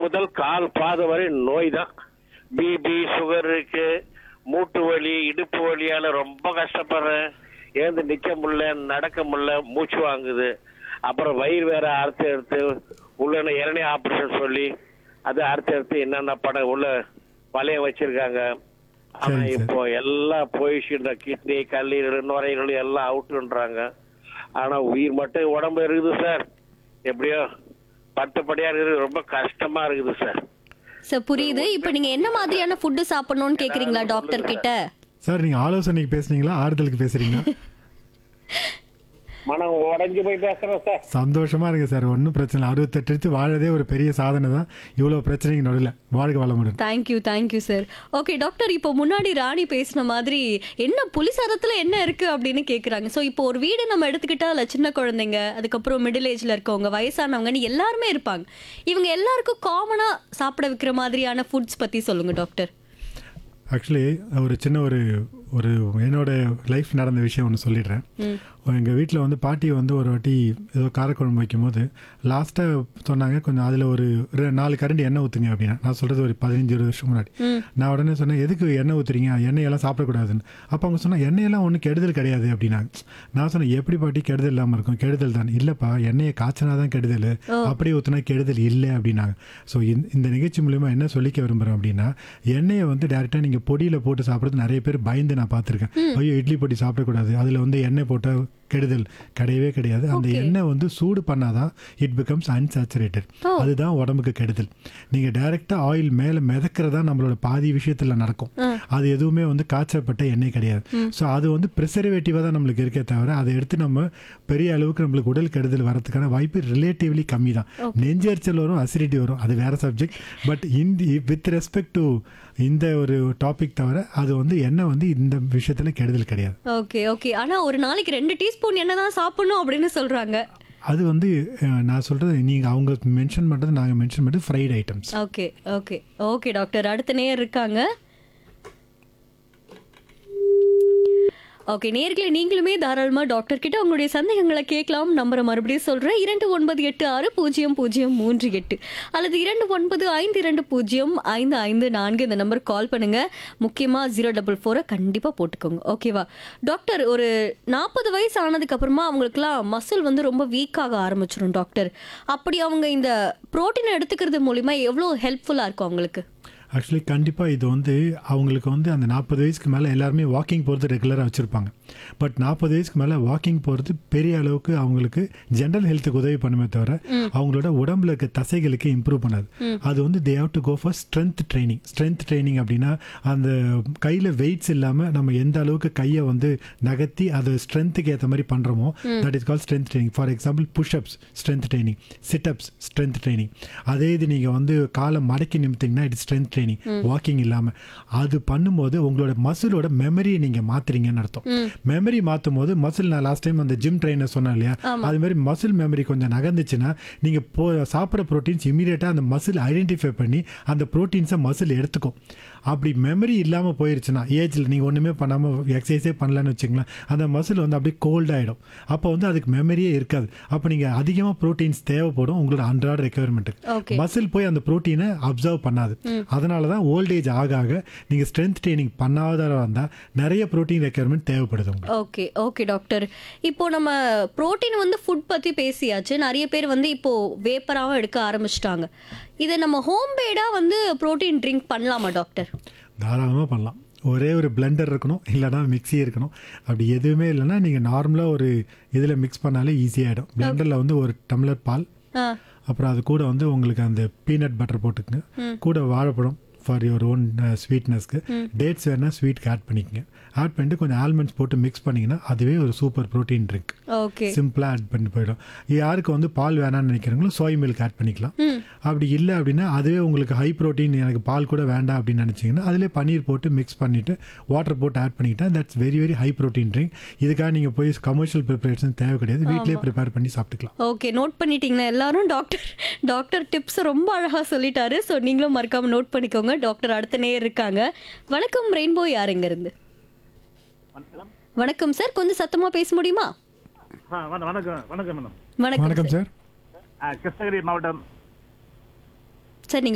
முதல் கால் பாதம் வரை நோய் தான் பிபி சுகர் இருக்கு மூட்டு வலி இடுப்பு வலியால ரொம்ப கஷ்டப்படுறேன் ஏந்து நிக்க முடியல நடக்க முடியல மூச்சு வாங்குது அப்புறம் வயிறு வேற அறுத்து எடுத்து உள்ள இரணி ஆபரேஷன் சொல்லி அது அறுத்து எடுத்து என்னென்ன படம் உள்ள வளையம் வச்சிருக்காங்க ஆனா சரி, சரி. இப்போ எல்லாம் போயிடுச்சுன்ற கிட்னி கல்லீரல் நுரையீரல் எல்லாம் அவுட்டுன்றாங்க ஆனா உயிர் மட்டும் உடம்பு இருக்குது சார் எப்படியோ பட்டுப்படியா இருக்குது ரொம்ப கஷ்டமா இருக்குது சார் சார் புரியுது இப்போ நீங்க என்ன மாதிரியான ஃபுட்டு சாப்பிடணும்னு கேக்குறீங்களா டாக்டர் கிட்ட சார் நீங்கள் ஆலோசனைக்கு பேசுனீங்களா ஆறுதலுக்கு பேசுறீங்களா மனம் உடைஞ்சு போய் பேசுறேன் சார் சந்தோஷமா இருக்கு சார் ஒன்றும் பிரச்சனை இல்லை அறுபத்தெட்டு எடுத்து வாழறதே ஒரு பெரிய சாதனை தான் இவ்வளோ பிரச்சனைக்கு நடுவில் வாழ்க வளமுடன் thank you thank you sir okay doctor இப்போ முன்னாடி ராணி பேசின மாதிரி என்ன புலிசாரத்துல என்ன இருக்கு அப்படின்னு கேக்குறாங்க ஸோ இப்போ ஒரு வீடு நம்ம எடுத்துக்கிட்டா அதில் சின்ன குழந்தைங்க அதுக்கப்புறம் மிடில் ஏஜ்ல இருக்கவங்க வயசானவங்கன்னு எல்லாருமே இருப்பாங்க இவங்க எல்லாருக்கும் காமனா சாப்பிட வைக்கிற மாதிரியான ஃபுட்ஸ் பத்தி சொல்லுங்க டாக்டர் ஆக்சுவலி ஒரு சின்ன ஒரு ஒரு என்னோட லைஃப் நடந்த விஷயம் ஒன்று சொல்லிடுறேன் எங்கள் வீட்டில் வந்து பாட்டி வந்து ஒரு வாட்டி ஏதோ காரக்குழம்பு வைக்கும்போது லாஸ்ட்டாக சொன்னாங்க கொஞ்சம் அதில் ஒரு ரெ- நாலு கரண்டி எண்ணெய் ஊற்றுங்க அப்படின்னா நான் சொல்கிறது ஒரு பதினஞ்சு இருபது வருஷம் முன்னாடி நான் உடனே சொன்னேன் எதுக்கு எண்ணெய் ஊற்றுறீங்க எண்ணெயெல்லாம் சாப்பிடக்கூடாதுன்னு அப்போ அவங்க சொன்னா எண்ணெயெல்லாம் ஒன்றும் கெடுதல் கிடையாது அப்படின்னாங்க நான் சொன்னேன் எப்படி பாட்டி கெடுதல் இல்லாமல் இருக்கும் கெடுதல் தான் இல்லைப்பா எண்ணெயை காய்ச்சினா தான் கெடுதல் அப்படியே ஊற்றினா கெடுதல் இல்லை அப்படின்னாங்க ஸோ இந்த நிகழ்ச்சி மூலிமா என்ன சொல்லிக்க விரும்புகிறேன் அப்படின்னா எண்ணெயை வந்து டேரெக்டாக நீங்கள் பொடியில் போட்டு சாப்பிட்றது நிறைய பேர் பயந்து நான் பார்த்துருக்கேன் ஐயோ இட்லி பொடி சாப்பிடக்கூடாது அதில் வந்து எண்ணெய் போட்டால் கெடுதல் கிடையவே கிடையாது அந்த Okay. எண்ணெய் வந்து சூடு பண்ணாதான் இட் பிகம்ஸ் அன்சாச்சுரேட்டட் Oh. அதுதான் உடம்புக்கு கெடுதல் நீங்கள் டைரெக்டாக ஆயில் மேலே மிதக்கிறதா நம்மளோட பாதி விஷயத்தில் நடக்கும் அது எதுவுமே வந்து காய்ச்சப்பட்ட எண்ணெய் கிடையாது ஸோ அது வந்து ப்ரிசர்வேட்டிவாக தான் நம்மளுக்கு இருக்கே தவிர அதை எடுத்து நம்ம பெரிய அளவுக்கு நம்மளுக்கு உடல் கெடுதல் வரதுக்கான வாய்ப்பு ரிலேட்டிவ்லி கம்மி தான் நெஞ்செரிச்சல் வரும் அசிடிட்டி வரும் அது வேற சப்ஜெக்ட் பட் இந்த வித் ரெஸ்பெக்ட் டு இந்த ஒரு டாபிக் தவிர அது வந்து எண்ணெய் வந்து இந்த விஷயத்தில் கெடுதல் கிடையாது ஓகே ஓகே ஆனா ஒரு நாளைக்கு ரெண்டு டீஸ்பூன் எண்ணெய் தான் சாப்பிடணும் அப்படின்னு சொல்றாங்க அது வந்து அஹ், நான் சொல்கிறது நீங்கள் அவங்க மென்ஷன் பண்ணுறது நாங்கள் மென்ஷன் பண்ணுறது fried items okay okay okay doctor அடுத்த நேர் இருக்காங்க ஓகே நேர்களை நீங்களுமே தாராளமா டாக்டர் கிட்ட உங்களுடைய சந்தேகங்களை கேட்கலாம் நம்பரை மறுபடியும் சொல்றேன் இரண்டு ஒன்பது எட்டு ஆறு பூஜ்ஜியம் பூஜ்ஜியம் மூன்று எட்டு அல்லது இரண்டு ஒன்பது ஐந்து இரண்டு பூஜ்ஜியம் ஐந்து ஐந்து நான்கு இந்த நம்பர் கால் பண்ணுங்க முக்கியமா ஜீரோ டபுள் ஃபோரை கண்டிப்பா போட்டுக்கோங்க ஓகேவா டாக்டர் ஒரு நாற்பது வயசு ஆனதுக்கு அப்புறமா அவங்களுக்குலாம் மசில் வந்து ரொம்ப வீக்காக ஆரம்பிச்சிடும் டாக்டர் அப்படி அவங்க இந்த புரோட்டீன் எடுத்துக்கிறது மூலிமா எவ்வளோ ஹெல்ப்ஃபுல்லா இருக்கும் அவங்களுக்கு ஆக்சுவலி கண்டிப்பாக இது வந்து அவங்களுக்கு வந்து அந்த நாற்பது வயசுக்கு மேலே எல்லாருமே வாக்கிங் போகிறது ரெகுலராக வச்சுருப்பாங்க பட் நாற்பது வயசுக்கு மேலே வாக்கிங் போகிறது பெரிய அளவுக்கு அவங்களுக்கு ஜென்ரல் ஹெல்த்துக்கு உதவி பண்ணுமே தவிர அவங்களோட உடம்புல இருக்க தசைகளுக்கு இம்ப்ரூவ் பண்ணாது அது வந்து they have to go for strength training strength training அப்படின்னா அந்த கையில் வெயிட்ஸ் இல்லாமல் நம்ம எந்த அளவுக்கு கையை வந்து நகர்த்தி அது ஸ்ட்ரென்த்துக்கு ஏற்ற மாதிரி பண்ணுறோமோ that is call strength training for example pushups strength training situps strength training அதே இது நீங்கள் வந்து காலை மடக்கி நிமித்திங்கன்னா இட் ஸ்ட்ரென்த் ட்ரைனிங் வாக்கிங் இல்லாமல் அது பண்ணும்போது உங்களோட மசிலோட மெமரியை நீங்கள் மாத்துறீங்கன்னு அர்த்தம் மெமரி மாற்றும் போது மசில் நான் லாஸ்ட் டைம் அந்த ஜிம் ட்ரைனர் சொன்னேன் இல்லையா அது மாதிரி மசில் மெமரி கொஞ்சம் நகர்ந்துச்சுன்னா நீங்கள் போ சாப்பிட்ற ப்ரோட்டீன்ஸ் இமீடியட்டாக அந்த மசில் ஐடென்டிஃபை பண்ணி அந்த ப்ரோட்டீன்ஸை மசில் எடுத்துக்கும் அப்படி மெமரி இல்லாமல் போயிருச்சுன்னா ஏஜில் நீங்கள் ஒன்றுமே பண்ணாமல் எக்ஸசைஸே பண்ணலன்னு வச்சுங்களேன் அந்த மசில் வந்து அப்படியே கோல்ட் ஆகிடும் அப்போ வந்து அதுக்கு மெமரியே இருக்காது அப்போ நீங்கள் அதிகமாக ப்ரோட்டீன்ஸ் தேவைப்படும் உங்களோட அன்றாட Okay. ரெக்குயர்மெண்ட்டுக்கு மசில் போய் அந்த ப்ரோட்டீனை அப்சர்வ் பண்ணாது அதனால தான் ஓல்டேஜ் ஆக ஆக நீங்கள் ஸ்ட்ரென்த் ட்ரைனிங் பண்ணாத வந்தால் நிறைய ப்ரோட்டீன் ரெக்குயர்மெண்ட் தேவைப்படுது உங்களுக்கு ஓகே ஓகே டாக்டர் இப்போ நம்ம புரோட்டீன் வந்து ஃபுட் பத்தி பேசியாச்சு நிறைய பேர் வந்து இப்போ வேப்பராவும் எடுக்க ஆரம்பிச்சிட்டாங்க இதை நம்ம ஹோம் மேடா வந்து புரோட்டீன் ட்ரிங்க் பண்ணலாமா டாக்டர் தாராளமாக பண்ணலாம் ஒரே ஒரு பிளெண்டர் இருக்கணும் இல்லைனா மிக்ஸி இருக்கணும் அப்படி எதுவுமே இல்லைன்னா நீங்கள் நார்மலாக ஒரு இதில் மிக்ஸ் பண்ணாலே ஈஸியாகிடும் பிளெண்டரில் வந்து ஒரு டம்ளர் பால் ஆ அப்புறம் அது கூட வந்து உங்களுக்கு அந்த பீனட் பட்டர் போட்டுக்குங்க கூட வாழைப்பழம் ஃபார் யுவர் ஓன் ஸ்வீட்னஸ்க்கு டேட்ஸ் வேணால் ஸ்வீட்க்கு ஆட் பண்ணிக்கங்க ஆட் பண்ணிட்டு கொஞ்சம் ஆல்மண்ட்ஸ் போட்டு மிக்ஸ் பண்ணிங்கன்னா அதுவே ஒரு சூப்பர் ப்ரோட்டீன் ட்ரிங்க் ஓகே சிம்பிளாக ஆட் பண்ணி போயிடும் யாருக்கு வந்து பால் வேணாம்னு நினைக்கிறீங்களோ சோய் மில்க் ஆட் பண்ணிக்கலாம் அப்படி இல்லை அப்படின்னா அதுவே உங்களுக்கு ஹை ப்ரோட்டீன் எனக்கு பால் கூட வேண்டாம் அப்படின்னு நினச்சிங்கன்னா அதிலே பன்னீர் போட்டு மிக்ஸ் பண்ணிவிட்டு வாட்டர் போட்டு ஆட் பண்ணிக்கிட்டா that's very very high protein drink இதுக்காக நீங்கள் போய் கமர்ஷியல் ப்ரிப்பரேஷன் தேவை கிடையாது வீட்டிலேயே ப்ரிப்பேர் பண்ணி சாப்பிட்டுக்கலாம் ஓகே நோட் பண்ணிட்டீங்களா எல்லாரும் டாக்டர் டாக்டர் டிப்ஸ் ரொம்ப அழகா சொல்லிட்டாரு ஸோ நீங்களும் மறக்காம நோட் பண்ணிக்கோங்க டாக்டர் அடுத்த நேர் இருக்காங்க வணக்கம் ரெயின்போ யார் இங்க இருந்து வணக்கம் சார் கொஞ்சம் சத்தமா பேச முடியுமா ஆ, வண- வணக்கம் வணக்கம் மேடம் வணக்கம் வணக்கம் சார் சார் ஆ, கிருஷ்ணகிரி மாவட்டம் சார் நீங்க